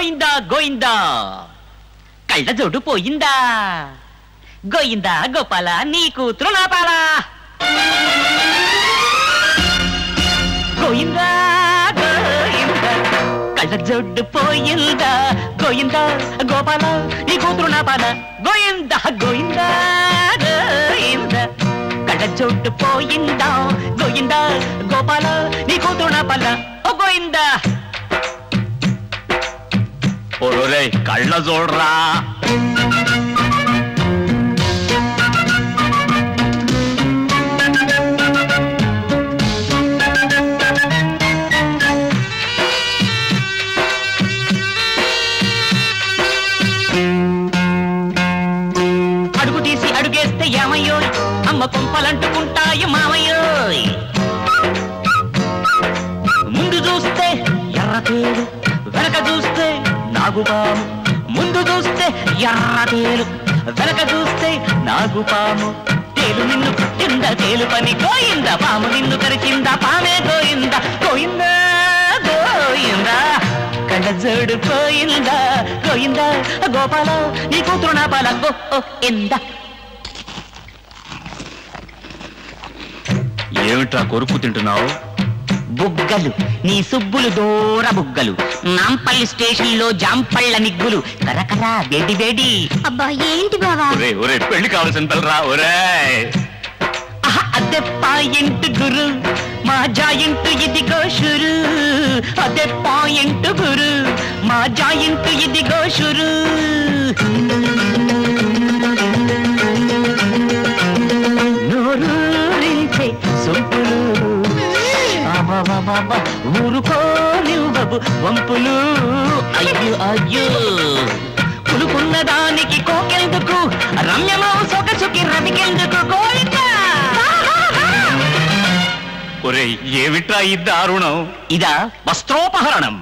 గోయిందా గోయిందా కళ్ళ జోడు పోయిందా గోయిందా గోపాల నీ కూతురు నా పాలా గోయిందా గోయిందా కళ్ళ జోడు పోయిందా గోయిందా గోపాల నీ కూతురు నా పాల గోయిందా గోయిందా గోయిందా కళ్ళ జోడు పోయిందా గోయిందా గోపాల నీ కూతురు నా పాల ఓ గోయిందా ఒరే కళ్ళ చూడరా అడుగు తీసి అడుగేస్తే ఏమయ్యో అమ్మ కొంపలంటుకుంటాయి మామయ్యోయ్ ముందు చూస్తే ఎర్ర తేలు వెనక చూస్తే నాగుపాము ముందు చూస్తే ఎర్ర తేలు వెనక చూస్తే నాగుపాము తేలు నిన్ను పుట్టింద తేలు పని గోయింద పాము నిన్ను కరిచింద పామే గోయింద గోయిందా గోయిందా కళ్ళ జోడు పోయిందా గోయిందా గోపాల నీ కూతురు నా పాల గో ఓ, ఎందా ఏమిట్రా కొరుకు తింటున్నావు బుగ్గలు నీ సుబ్బులు దూర బుగ్గలు నాంపల్లి స్టేషన్ లో జాంపళ్ళ నిగ్గులు కరకర వేడి వేడి అబ్బా ఏంటి బావా ఒరే ఒరే పెళ్లి కావాల్సిన పిల్లరా ఒరే అదే పాయింట్ గురు మా జాయింట్ ఇదిగో షురు అదే పాయింట్ గురు మా జాయింట్ ఇదిగో షురు నోరూరించే సొంపులు అబ్బబ్బబ్బబ్బ, ఊరుకోనివ్వవు వంపులు అయ్యో అయ్యో పులుకున్న దానికి కోకెందుకు రమ్యమో సొగసుకి రవికెందుకు గోయిందా ఒరే ఏమిట్రా ఈ దారుణం ఇదా వస్త్రోపహరణం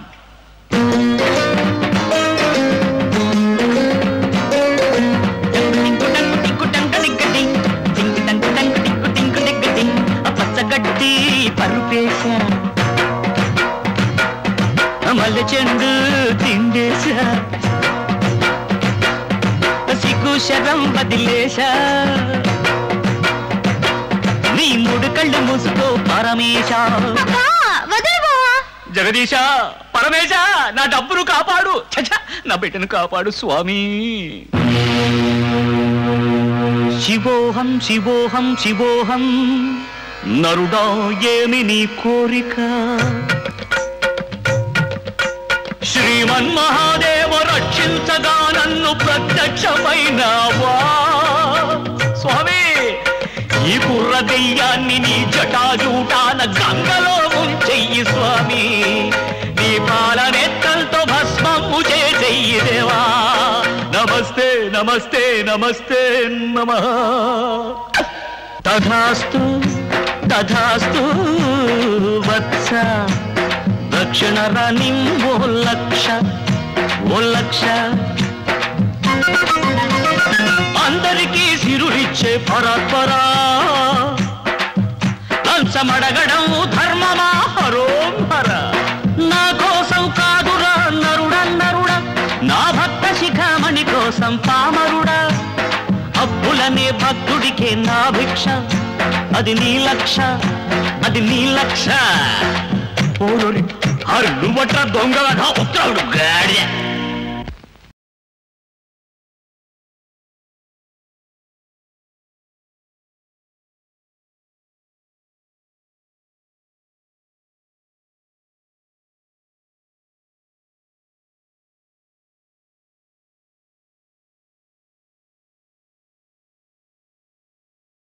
పచ్చగడ్డి పరుపేశా మల్లె చెండు తిండేశా సిగ్గు శరం వదిలేశా నీ మూడు కళ్ళు మూసుకో పరమేశ అబ్బా, వదిలు బావా జగదీశ పరమేశ నా డబ్బును కాపాడు ఛ, నా బిడ్డను కాపాడు స్వామి శివోహం శివోహం శివోహం నరుడా ఏమి నీ కోరిక శ్రీమన్ మహాదేవ రక్షించగా నన్ను ప్రత్యక్షమైనవా స్వామి ఈ కుర్ర దెయ్యాన్ని నీ జటాజూటాన గంగలో ముంచెయ్యి స్వామి నీ పాలనెత్తలతో భస్మము చేసెయ్యి దేవా నమస్తే నమస్తే నమస్తే నమ తథాస్తు తథాస్తు వత్స దక్షిణ రాణి ఓ లక్ష ఓ లక్ష అందరికీ సిరులిచ్చే పరాత్పరా లంచమడగడం ధర్మమా హరోం హర నా కోసం కాదురా నరుడా నరుడా నా భక్త శిఖామణి కోసం పామరుడా అప్పులనే భక్తుడికే నా భిక్ష అది నీ లక్ష అది నీ లక్ష ఓరోరి హర్లు బట్ట దొంగ ఉత్తరాడు గాడిద